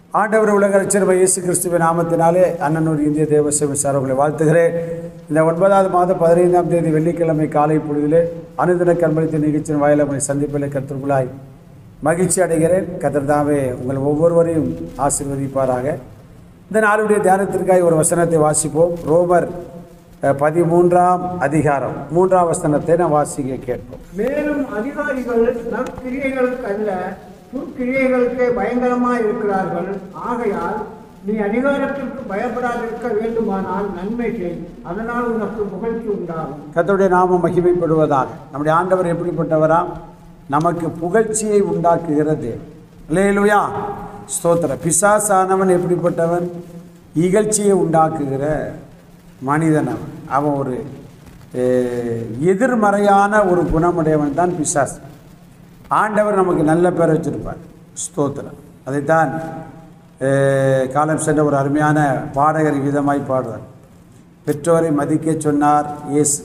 ஆண்டவர் உலக ரட்சகர் இயேசு கிறிஸ்துவின் நாமத்தினாலே அண்ணனூர் இந்திய தேவசேவை சார் உங்களை வாழ்த்துகிறேன் இந்த ஒன்பதாவது மாதம் பதினைந்தாம் தேதி வெள்ளிக்கிழமை காலை பொழுதிலே அனுதின கண்மளித்த நிகழ்ச்சியின் வாயில உங்களை சந்திப்பில் கருத்துக்குள்ளாய் மகிழ்ச்சி அடைகிறேன் கத்திரதாவே உங்கள் ஒவ்வொருவரையும் ஆசீர்வதிப்பாராக இந்த நாளுடைய தியானத்திற்காக ஒரு வசனத்தை வாசிப்போம் ரோமர் அஹ், பதிமூன்றாம் அதிகாரம் மூன்றாம் வசனத்தை நான் வாசிக்க கேட்போம் மேலும் அதிகாரிகள் நற்கிரியைகளுக்கு அல்ல துர்க்கிரியைகளுக்கே பயங்கரமாய் இருக்கிறார்கள் ஆகையால் நீ அதிகாரத்திற்கு பயப்படாதிருக்க வேண்டுமானால் நன்மை செய் அதனால் உனக்கு புகழ்ச்சி உண்டாகும் கர்த்தருடைய நாமம் மகிமைப்படுவதாக நம்முடைய ஆண்டவர் எப்படிப்பட்டவரா நமக்கு புகழ்ச்சியை உண்டாக்குகிற தேவன் இல்லையிலுயா ஸ்தோத்திர பிசாசானவன் எப்படிப்பட்டவன் இகழ்ச்சியை உண்டாக்குகிற மனிதன் அவன் அவன் ஒரு அஹ், எதிர்மறையான ஒரு குணமுடையவன் தான் பிசாஸ் ஆண்டவர் நமக்கு நல்ல பேர் வச்சிருப்பார் ஸ்தோத்திரம் அதைத்தான் அஹ், காலம் சென்ற ஒரு அருமையான பாடகர் விதமாய் பாடுறார் பெற்றோரை மதிக்க சொன்னார் இயேசு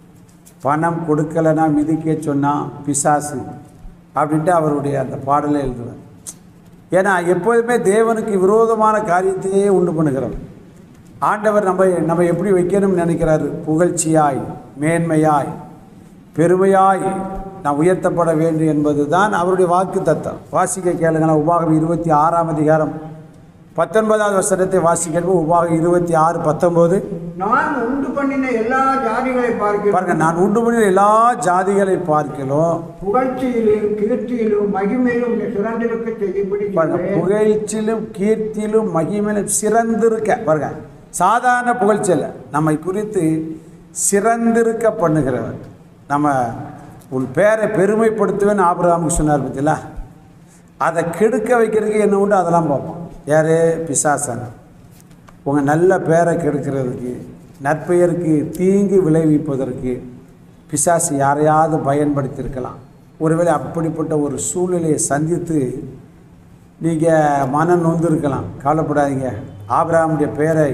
பணம் கொடுக்கலைன்னா மிதிக்க சொன்னான் பிசாசு அப்படின்ட்டு அவருடைய அந்த பாடலை எழுதுவார் ஏன்னா எப்போதுமே தேவனுக்கு விரோதமான காரியத்தையே உண்டு பண்ணுகிறவர் ஆண்டவர் நம்ம நம்ம எப்படி வைக்கணும்னு நினைக்கிறாரு புகழ்ச்சியாய் மேன்மையாய் பெருமையாய் நான் உயர்த்தப்பட வேண்டும் என்பது தான் அவருடைய வாக்கு தத்தம் வாசிக்க கேளுங்களா உபாகம் இருபத்தி ஆறாம் அதிகாரம் பத்தொன்பதாவது வசனத்தை வாசிக்கிறப்போ உபாகம் இருபத்தி ஆறு பத்தொம்போது நான் உண்டு பண்ணின எல்லா ஜாதிகளை பார்க்கிறேன் பாருங்க நான் உண்டு பண்ணின எல்லா ஜாதிகளை பார்க்கலாம் புகழ்ச்சியிலும் கீர்த்தியிலும் மகிமையிலும் நீ சிறந்திருக்க செய்யும்படி பாருங்க செய்வேன். புகழ்ச்சியிலும் கீர்த்தியிலும் மகிமையிலும் சிறந்திருக்க பாருங்க சாதாரண புகழ்ச்சி இல்லை நம்மை குறித்து சிறந்திருக்க பண்ணுகிறவர் நம்ம உன் பேரை பெருமைப்படுத்துவேன்னு ஆபிரகாமுக்கு சொன்னார் பத்தியில அதை கெடுக்க வைக்கிறதுக்கு என்ன உண்டு அதெல்லாம் பார்ப்போம் யார் பிசாசன் உங்கள் நல்ல பேரை கெடுக்கிறதுக்கு நற்பெயருக்கு தீங்கு விளைவிப்பதற்கு பிசாசு யாரையாவது பயன்படுத்தியிருக்கலாம் ஒருவேளை அப்படிப்பட்ட ஒரு சூழ்நிலையை சந்தித்து நீங்கள் மனம் நொந்திருக்கலாம் கவலைப்படாதீங்க ஆபிரகாமுடைய பெயரை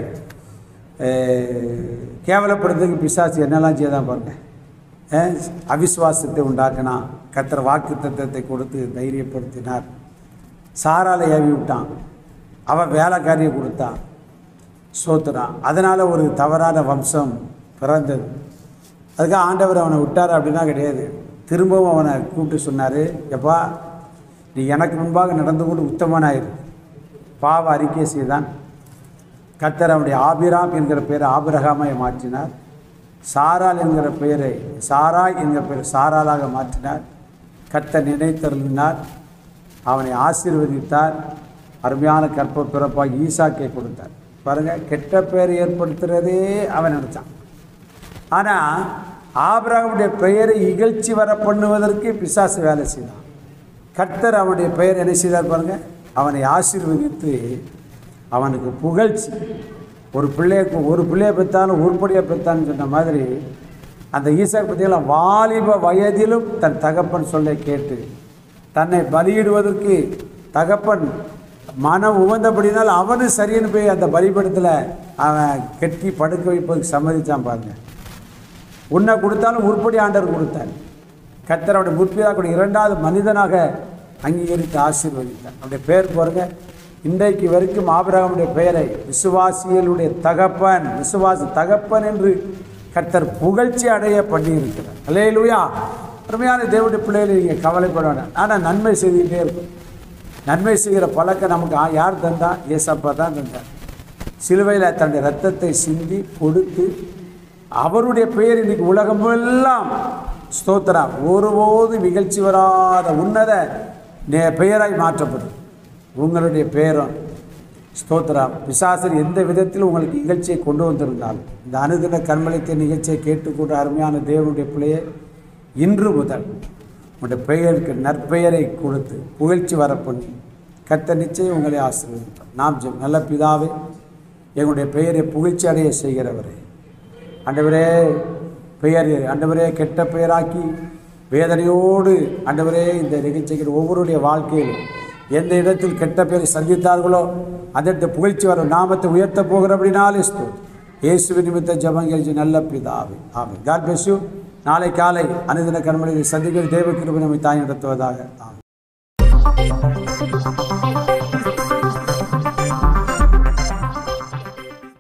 அஹ், கேவலப்படுத்துறதுக்கு பிசாசு என்னெல்லாம் செய்தான் பாருங்க அஹ், அவிசுவாசத்தை உண்டாக்கினா கத்திர வாக்கு தத்தத்தை கொடுத்து தைரியப்படுத்தினார் சாராலை ஏவி விட்டான் அவன் வேலைக்காரியை கொடுத்தான் சோத்துறான் அதனால் ஒரு தவறான வம்சம் பிறந்தது அதுக்காக ஆண்டவர் அவனை விட்டார் அப்படின்னா கிடையாது திரும்பவும் அவனை கூப்பிட்டு சொன்னார் எப்பா நீ எனக்கு முன்பாக நடந்து கொண்டு உத்தமனாயிரு பாவ அறிக்கை செய்தான் கர்த்தர் அவனுடைய ஆபிராம் என்கிற பெயரை ஆபிரகாமாய் மாற்றினார் சாரால் என்கிற பெயரை சாராய் என்கிற பெயரை சாராலாக மாற்றினார் கர்த்தர் நினைத்தருளினார் அவனை ஆசீர்வதித்தார் அருமையான கற்ப பிறப்பாக ஈசாக்கை கொடுத்தார் பாருங்கள் கெட்ட பெயர் ஏற்படுத்துகிறதே அவன் நினச்சான் ஆனால் ஆபிரகாமுடைய பெயரை இகழ்ச்சி வர பண்ணுவதற்கு பிசாசு வேலை செய்தான் கர்த்தர் அவனுடைய பெயர் என்ன செய்தார் பாருங்க அவனை ஆசீர்வதித்து அவனுக்கு புகழ்ச்சி ஒரு பிள்ளைய ஒரு பிள்ளையை பெற்றாலும் உருப்படியாக பெற்றான்னு சொன்ன மாதிரி அந்த ஈசாக்கு பற்றியெல்லாம் வாலிப வயதிலும் தன் தகப்பன் சொல்லை கேட்டு தன்னை பலியிடுவதற்கு தகப்பன் மனம் உவந்தபடினால் அவனும் சரின்னு போய் அந்த பலிபடத்தில் அவன் கெட்டி படுக்க வைப்பதுக்கு சம்மதிச்சான் பாருங்க உன்னை கொடுத்தாலும் உருப்படி ஆண்டவர் கொடுத்தார் கர்த்தர் அவருடைய முற்பிதாக்களுடைய இரண்டாவது மனிதனாக அங்கீகரித்து ஆசீர்வதித்தார் அவருடைய பெயர் பாருங்க இன்றைக்கு வரைக்கும் ஆபிரகாமுடைய பெயரை விசுவாசிகளுடைய தகப்பன் விசுவாச தகப்பன் என்று கர்த்தர் புகழ்ச்சி அடைய பண்ணியிருக்கிறார் அல்லேலூயா அருமையான தேவனுடைய பிள்ளைகளை நீங்கள் கவலைப்பட வேண்டாம் ஆனால் நன்மை செய்துக்கிட்டே இருக்கும் நன்மை செய்கிற பழக்கம் நமக்கு ஆ- யார் தந்தா ஏசப்பா தான் தந்தார் சிலுவையில் தன்னுடைய ரத்தத்தை சிந்தி கொடுத்து அவருடைய பெயர் இன்னைக்கு உலகமெல்லாம் ஸ்தோத்திரா ஒருபோது நிகழ்ச்சி வராத உன்னத நே- பெயராய் மாற்றப்படும் உங்களுடைய பெயரும் ஸ்தோத்திரா பிசாசர் எந்த விதத்தில் உங்களுக்கு நிகழ்ச்சியை கொண்டு வந்திருந்தாலும் இந்த அனுதின கண்மளித்த நிகழ்ச்சியை கேட்டுக்கொண்ட அருமையான தேவனுடைய பிள்ளையை இன்று முதல் உங்களுடைய பெயருக்கு நற்பெயரை கொடுத்து புகழ்ச்சி வர பண்ணி கத்த நிச்சயம் உங்களை ஆசீர்வதிப்பார் நாம் ஜெபம். நல்ல பிதாவே எங்களுடைய பெயரை புகழ்ச்சி அடைய செய்கிறவரே ஆண்டவரே பெயர் ஆண்டவரே கெட்ட பெயராக்கி வேதனையோடு ஆண்டவரே இந்த நிகழ்ச்சிக்கு ஒவ்வொருடைய வாழ்க்கையிலும் எந்த இடத்தில் கெட்ட பெயரை சந்தித்தார்களோ அந்த இடத்துல புகழ்ச்சி வரும் நாமத்தை உயர்த்த போகிறபடினாலே ஸ்தோத்திரம். இயேசுவின் நிமித்த ஜபங்கள் நல்ல பிதாவே ஆமென் காட் bless you நாளை காலை அனுதின கர்மனை சந்திக்கிற தேவ கிருபை நம்மை தாய் நடத்துவதாக ஆமென்